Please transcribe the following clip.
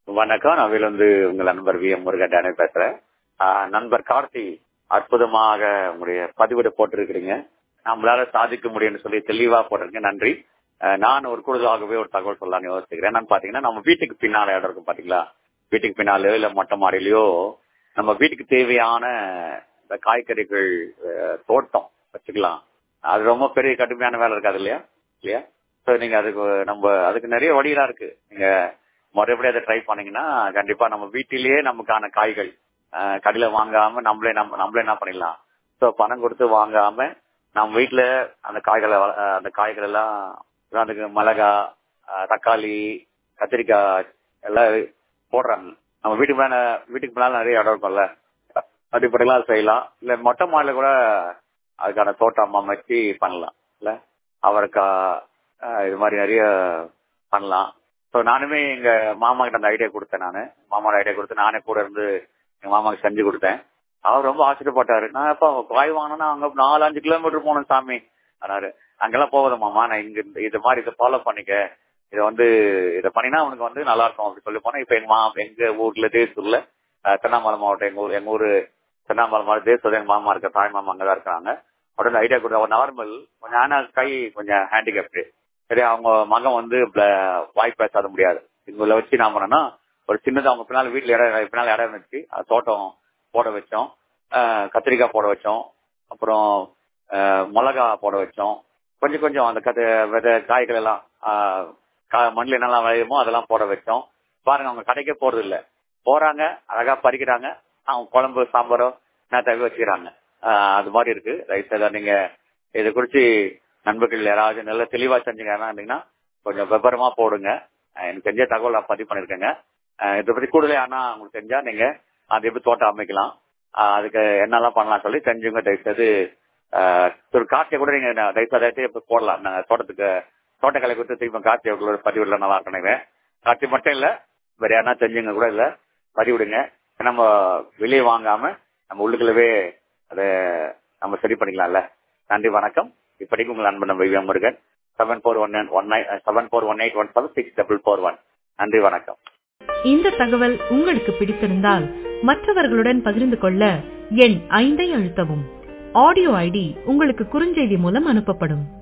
வணக்கம் நான் வந்து உங்கள் நண்பர் வி எம் முருகன் டேனே பேசுறேன் ஆஹ் நண்பர் கார்த்தி அற்புதமாக உங்களுடைய பதிவிட போட்டிருக்கிறீங்க நம்மளால சாதிக்க முடியும்னு சொல்லி தெளிவா போட்டிருக்கீங்க நன்றி ஆஹ் நான் ஒரு கூடுதலாகவே ஒரு தகவல் சொல்லலாம்னு யோசிக்கிறேன் என்னன்னு பாத்தீங்கன்னா நம்ம வீட்டுக்கு பின்னால இடம் இருக்கும் பாத்தீங்களா வீட்டுக்கு பின்னாலயோ இல்ல மொட்டை மாடியிலயோ நம்ம வீட்டுக்கு தேவையான இந்த காய்கறிகள் ஆஹ் தோட்டம் வச்சுக்கலாம் அது ரொம்ப பெரிய கடுமையான வேலை இருக்காது இல்லையா இல்லையா ஸோ நீங்க அதுக்கு நம்ம அதுக்கு நிறைய வழியெல்லாம் இருக்கு நீங்க மறுபடியும் அதை ட்ரை பண்ணீங்கன்னா கண்டிப்பா நம்ம வீட்டிலேயே நமக்கான காய்கள் ஆஹ் கடையில வாங்காம நம்மளே நம்ம நம்மளே என்ன பண்ணிடலாம் ஸோ பணம் கொடுத்து வாங்காம நம்ம வீட்டுல அந்த காய்களை வள- ஆஹ் அந்த காய்கள் எல்லாம் உதாரணத்துக்கு மிளகா ஆஹ் தக்காளி கத்திரிக்காய் எல்லாம் போடுறாங்க நம்ம வீட்டுக்கு மேல வீட்டுக்கு மேல நிறைய இடம் இருக்கும்ல அப்படிப்பட்டலாம் செய்யலாம் இல்ல மொட்டை மாடில கூட அதுக்கான தோட்டம் அமைச்சு பண்ணலாம் இல்ல அவரைக்காய் ஆஹ் இது மாதிரி நிறைய பண்ணலாம் ஸோ நானுமே எங்க மாமா கிட்ட அந்த ஐடியா கொடுத்தேன் நானு மாமாவோட ஐடியா கொடுத்து நானே கூட இருந்து எங்க மாமாக்கு செஞ்சு கொடுத்தேன் அவர் ரொம்ப ஆச்சரியப்பட்டாரு நான் எப்ப காய் வாங்கினா அங்க நாலு அஞ்சு கிலோமீட்டர் போகணும் சாமி ஆனாரு அங்கெல்லாம் போகாத மாமா நான் இங்க இந்த- இது மாதிரி இதை ஃபாலோ பண்ணிக்க இதை வந்து இதை பண்ணினா உனக்கு வந்து நல்லா இருக்கும் அப்படி சொல்லி போனா இப்ப எங்க மா எங்க ஊர்ல தேசூர்ல அஹ், திருவண்ணாமலை மாவட்டம் எங்க ஊர் எங்க ஊரு திருவண்ணாமலை மாவட்டம் தேசூர் எங்க மாமா இருக்க தாய் மாமா அங்கதான் இருக்காங்க உடனே ஐடியா கொடுத்த ஒரு நார்மல் கொஞ்சம் ஆனா கை கொஞ்சம் ஹேண்டிகேப்டு சரி அவங்க மகன் வந்து bla- வாய் பேசாத முடியாது இவங்கள வச்சு நான் பண்ணோம்னா ஒரு சின்னதா அவங்க பின்னால வீட்டுல இடம் பின்னால இடம் இருந்துச்சு அது தோட்டம் போட வச்சோம் ஆஹ் கத்திரிக்காய் போட வச்சோம் அப்புறம் ஆஹ் மிளகா போட வச்சோம் கொஞ்சம் கொஞ்சம் அந்த கத்து விதை காய்கள் எல்லாம் ஆஹ் கா- மண்ணுல என்னெல்லாம் விளையுமோ அதெல்லாம் போட வச்சோம் பாருங்க அவங்க கடைக்கே போறது இல்ல போறாங்க அழகா பறிக்கிறாங்க அவங்க குழம்பு சாம்பாரோ நான் தவி வச்சுக்கிறாங்க ஆஹ் அது மாதிரி இருக்கு ரைட் சார் நீங்க இதை குறிச்சு நண்பர்கள் யாராவது நல்ல தெளிவா செஞ்சீங்கன்னா கொஞ்சம் விபரமா போடுங்க ஆஹ் எனக்கு தெரிஞ்ச தகவல் நான் பதிவு பண்ணிருக்கேங்க ஆஹ் இதை பத்தி கூடுதலே ஆனா உங்களுக்கு தெரிஞ்சா நீங்க அது எப்படி தோட்டம் அமைக்கலாம் ஆஹ் அதுக்கு என்னெல்லாம் பண்ணலாம் சொல்லி தெரிஞ்சுங்க தயவுசெய்து ஆஹ் ஒரு காட்சியை கூட நீங்க நான் தயவுசெய்து இப்ப போடலாம் நாங்க தோட்டத்துக்கு தோட்டக்கலை குறித்து திரும்ப காட்சி ஒரு பதிவுல நல்லா இருக்கணும் காட்சி மட்டும் இல்ல வேற யாருன்னா தெரிஞ்சுங்க கூட இல்ல பதிவிடுங்க நம்ம வெளியே வாங்காம நம்ம உள்ளுக்குள்ளவே அதை நம்ம சரி பண்ணிக்கலாம்ல நன்றி வணக்கம் இப்படிக்கு உங்கள் நண்பன் வைவியம் Murugan seven four one one nine seven four one eight one seven six double four one நன்றி வணக்கம் இந்த தகவல் உங்களுக்கு பிடித்திருந்தால் மற்றவர்களுடன் பகிர்ந்து கொள்ள எண் ஐந்தை அழுத்தவும் ஆடியோ ஐடி உங்களுக்கு குறுஞ்செய்தி மூலம் அனுப்பப்படும்